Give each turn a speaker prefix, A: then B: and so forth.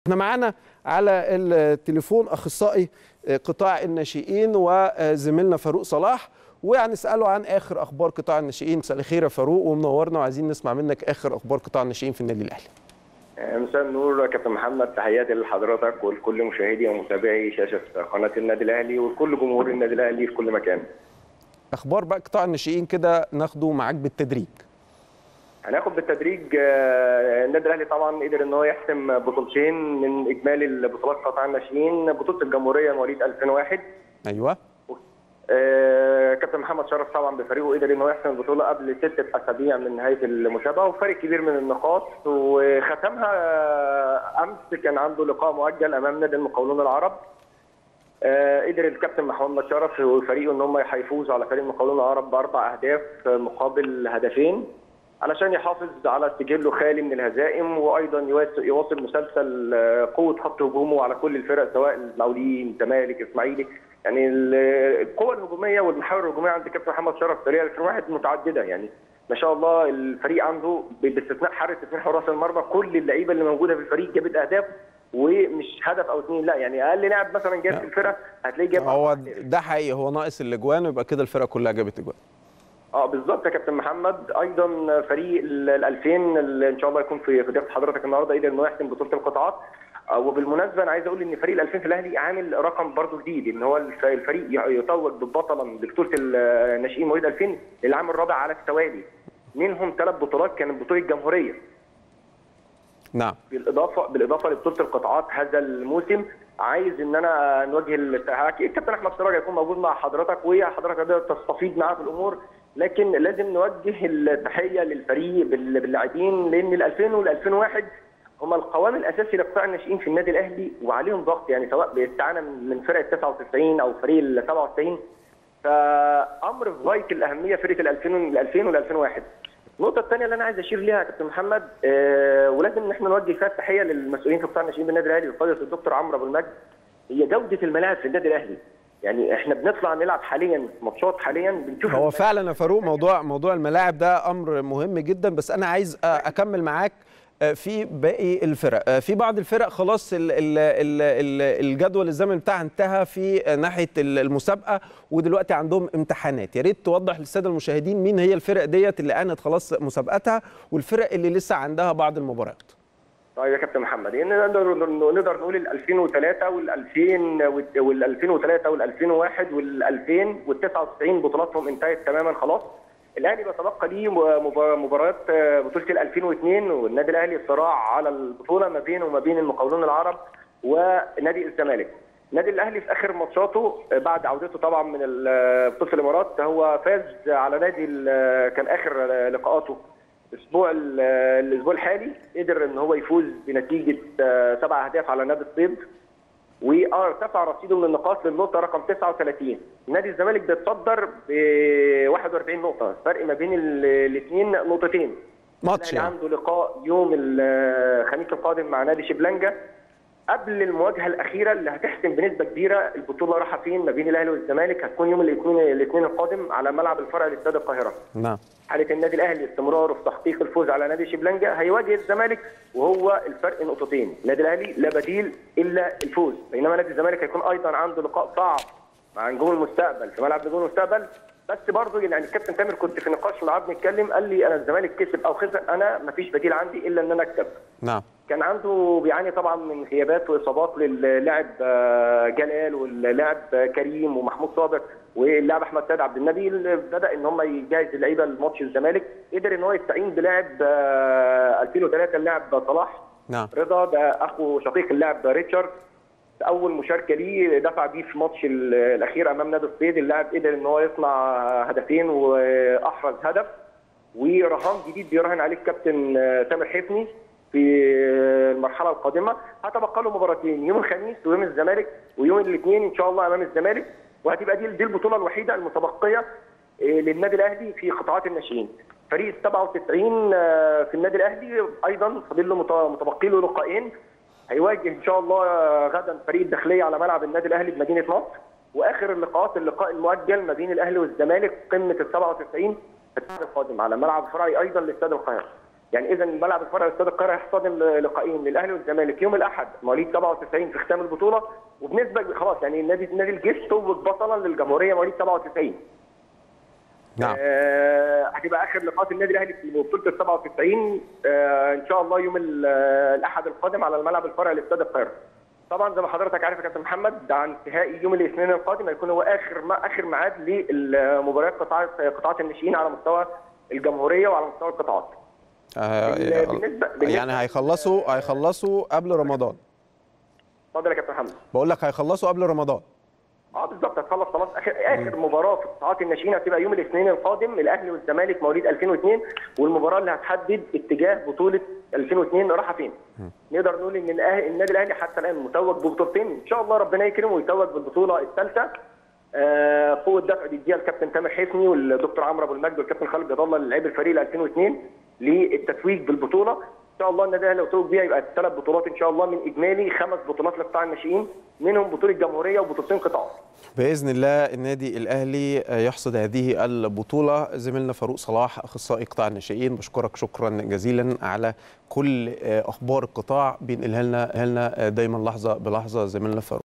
A: احنا معانا على التليفون اخصائي قطاع الناشئين وزميلنا فاروق صلاح وهنساله عن اخر اخبار قطاع الناشئين مساء الخير يا فاروق ومنورنا وعايزين نسمع منك اخر اخبار قطاع الناشئين في النادي الاهلي
B: مساء النور كابتن محمد تحياتي لحضرتك ولكل مشاهدي ومتابعي شاشه قناه النادي الاهلي ولكل جمهور النادي الاهلي في كل مكان.
A: اخبار بقى قطاع الناشئين كده ناخده معاك بالتدريج.
B: هناخد بالتدريج النادي الاهلي طبعا قدر ان هو يحسم بطولتين من اجمالي البطولات قطاع الناشئين بطوله الجمهوريه مواليد 2001
A: ايوه
B: آه كابتن محمد شرف طبعا بفريقه قدر ان هو يحسم البطوله قبل ستة اسابيع من نهايه المسابقه وفرق كبير من النقاط وختمها امس كان عنده لقاء مؤجل امام نادي المقاولون العرب آه قدر الكابتن محمد شرف وفريقه ان هم يفوزوا على فريق المقاولون العرب باربع اهداف مقابل هدفين علشان يحافظ على سجله خالي من الهزائم وايضا يواصل مسلسل قوه خط هجومه على كل الفرق سواء المقاولين الزمالك الاسماعيلي يعني القوه الهجوميه والمحاور الهجوميه عند كابتن محمد شرف فريق 2001 متعدده يعني ما شاء الله الفريق عنده باستثناء حارس اثنين حراس المرمى كل اللعيبه اللي موجوده في الفريق جابت اهداف ومش هدف او اثنين لا يعني اقل لاعب مثلا جاب في الفرقه هتلاقيه جاب
A: هو ده حقيقي هو ناقص الاجوان ويبقى كده الفرقه كلها جابت اجوان
B: اه بالظبط يا كابتن محمد ايضا فريق ال 2000 اللي ان شاء الله يكون في ضيافه حضرتك النهارده قدر انه يحسم بطوله القطاعات وبالمناسبه انا عايز اقول ان فريق ال 2000 في الاهلي عامل رقم برضه جديد ان هو الفريق يتوج بالبطله ببطوله الناشئين مواليد 2000 العام الرابع على التوالي منهم ثلاث بطولات كانت بطوله الجمهوريه
A: نعم
B: بالاضافه بالاضافه لبطوله القطاعات هذا الموسم عايز ان انا نوجه اكيد الكابتن احمد سراج هيكون موجود مع حضرتك وحضرتك تقدر تستفيد معاه في الامور لكن لازم نوجه التحيه للفريق باللاعبين لان ال 2000 وال 2001 هم القوام الاساسي لقطاع الناشئين في النادي الاهلي وعليهم ضغط يعني سواء باستعانه من فرقه 99 او فريق ال 97 فامر في غايه الاهميه فرقه ال 2000 وال 2000 وال 2001 النقطة الثانية اللي أنا عايز أشير ليها يا كابتن محمد آه ولازم إن إحنا نوجه فيها التحية للمسؤولين في قطاع الناشئين بالنادي الأهلي بقيادة الدكتور عمرو أبو المجد هي جودة الملاعب في النادي الأهلي يعني احنا بنطلع نلعب حاليا ماتشات حاليا بنشوف
A: هو فعلا يا فاروق موضوع موضوع الملاعب ده امر مهم جدا بس انا عايز اكمل معاك في باقي الفرق في بعض الفرق خلاص ال ال ال الجدول الزمني بتاعها انتهى في ناحيه المسابقه ودلوقتي عندهم امتحانات يا ريت توضح للساده المشاهدين مين هي الفرق ديت اللي انهت خلاص مسابقتها والفرق اللي لسه عندها بعض المباريات
B: طيب يا كابتن محمد يعني نقدر نقدر نقول ال 2003 وال 2000 وال 2003 وال 2001 وال 2000 وال 99 بطولاتهم انتهت تماما خلاص الاهلي بيتبقى ليه مباريات بطوله ال 2002 والنادي الاهلي الصراع على البطوله ما بينه وما بين المقاولون العرب ونادي الزمالك. النادي الاهلي في اخر ماتشاته بعد عودته طبعا من بطوله الامارات هو فاز على نادي كان اخر لقاءاته الاسبوع الاسبوع الحالي قدر ان هو يفوز بنتيجه سبع اهداف على نادي الصيد وارتفع رصيده من النقاط للنقطه رقم 39 نادي الزمالك بيتصدر ب 41 نقطه فرق ما بين الاثنين نقطتين
A: ماتش
B: يعني عنده لقاء يوم الخميس القادم مع نادي شبلانجا قبل المواجهه الاخيره اللي هتحسم بنسبه كبيره البطوله رايحه فين ما بين الاهلي والزمالك هتكون يوم الاثنين الاثنين القادم على ملعب الفرع لاستاد القاهره.
A: نعم.
B: حاله النادي الاهلي استمراره في تحقيق الفوز على نادي شبلانجا هيواجه الزمالك وهو الفرق نقطتين، النادي الاهلي لا بديل الا الفوز، بينما نادي الزمالك هيكون ايضا عنده لقاء صعب مع نجوم المستقبل في ملعب نجوم المستقبل بس برضه يعني الكابتن تامر كنت في نقاش معاه بنتكلم قال لي انا الزمالك كسب او خسر انا ما فيش بديل عندي الا ان انا اكسب.
A: نعم.
B: كان عنده بيعاني طبعا من غيابات واصابات للاعب جلال واللاعب كريم ومحمود صابر واللاعب احمد سيد عبد النبي بدا ان هم يجهز اللعيبه لماتش الزمالك قدر ان هو يستعين بلاعب 2003 اللاعب صلاح
A: نعم
B: رضا ده اخو شقيق اللاعب ريتشارد اول مشاركه ليه دفع بيه في ماتش الاخير امام نادي الصيد اللاعب قدر ان هو يصنع هدفين واحرز هدف ورهان جديد بيراهن عليه الكابتن تامر حفني في المرحله القادمه هتبقى له مباراتين يوم الخميس ويوم الزمالك ويوم الاثنين ان شاء الله امام الزمالك وهتبقى دي دي البطوله الوحيده المتبقيه للنادي الاهلي في قطاعات الناشئين فريق 97 في النادي الاهلي ايضا فاضل له متبقي له لقاءين هيواجه ان شاء الله غدا فريق الداخليه على ملعب النادي الاهلي بمدينه نصر واخر اللقاءات اللقاء المؤجل ما بين الاهلي والزمالك قمه ال 97 في السنه القادم على ملعب فرعي ايضا لاستاد القاهره يعني اذا الملعب الفرعي لاستاد القاهره هيحتضن لقاءين للاهلي والزمالك يوم الاحد مواليد 97 في ختام البطوله وبنسبه خلاص يعني النادي نادي الجيش توج بطلا للجمهوريه مواليد 97
A: نعم
B: آه، هتبقى اخر لقاءات النادي الاهلي في بطوله ال 97 آه، ان شاء الله يوم ال- آه، الاحد القادم على الملعب الفرعي لاستاد القاهره. طبعا زي ما حضرتك عارف يا كابتن محمد ده عن انتهاء يوم الاثنين القادم هيكون هو اخر ما اخر ميعاد للمباريات قطاعات قطاعات الناشئين على مستوى الجمهوريه وعلى مستوى القطاعات.
A: آه،
B: بالنسبه بالنسبة-
A: يعني هيخلصوا هيخلصوا قبل رمضان
B: اتفضل يا كابتن محمد.
A: بقول لك هيخلصوا قبل رمضان
B: اه بالظبط هتخلص خلاص اخر اخر مباراه في قطاعات الناشئين هتبقى يوم الاثنين القادم الاهلي والزمالك مواليد 2002 والمباراه اللي هتحدد اتجاه بطوله 2002 رايحه فين. نقدر نقول ان الأه- النادي الاهلي حتى الان متوج ببطولتين ان شاء الله ربنا يكرمه ويتوج بالبطوله الثالثه آه، قوه دفع بيديها الكابتن تامر حسني والدكتور عمرو ابو المجد والكابتن خالد جد الله للاعيب الفريق ل 2002 للتتويج بالبطوله ان شاء الله النادي الاهلي لو توج بيها يبقى ثلاث بطولات ان شاء الله من اجمالي خمس بطولات لقطاع الناشئين منهم بطوله جمهوريه وبطولتين قطاعات.
A: باذن الله النادي الاهلي يحصد هذه البطوله زميلنا فاروق صلاح اخصائي قطاع الناشئين بشكرك شكرا جزيلا على كل اخبار القطاع بينقلها لنا لنا دايما لحظه بلحظه زميلنا فاروق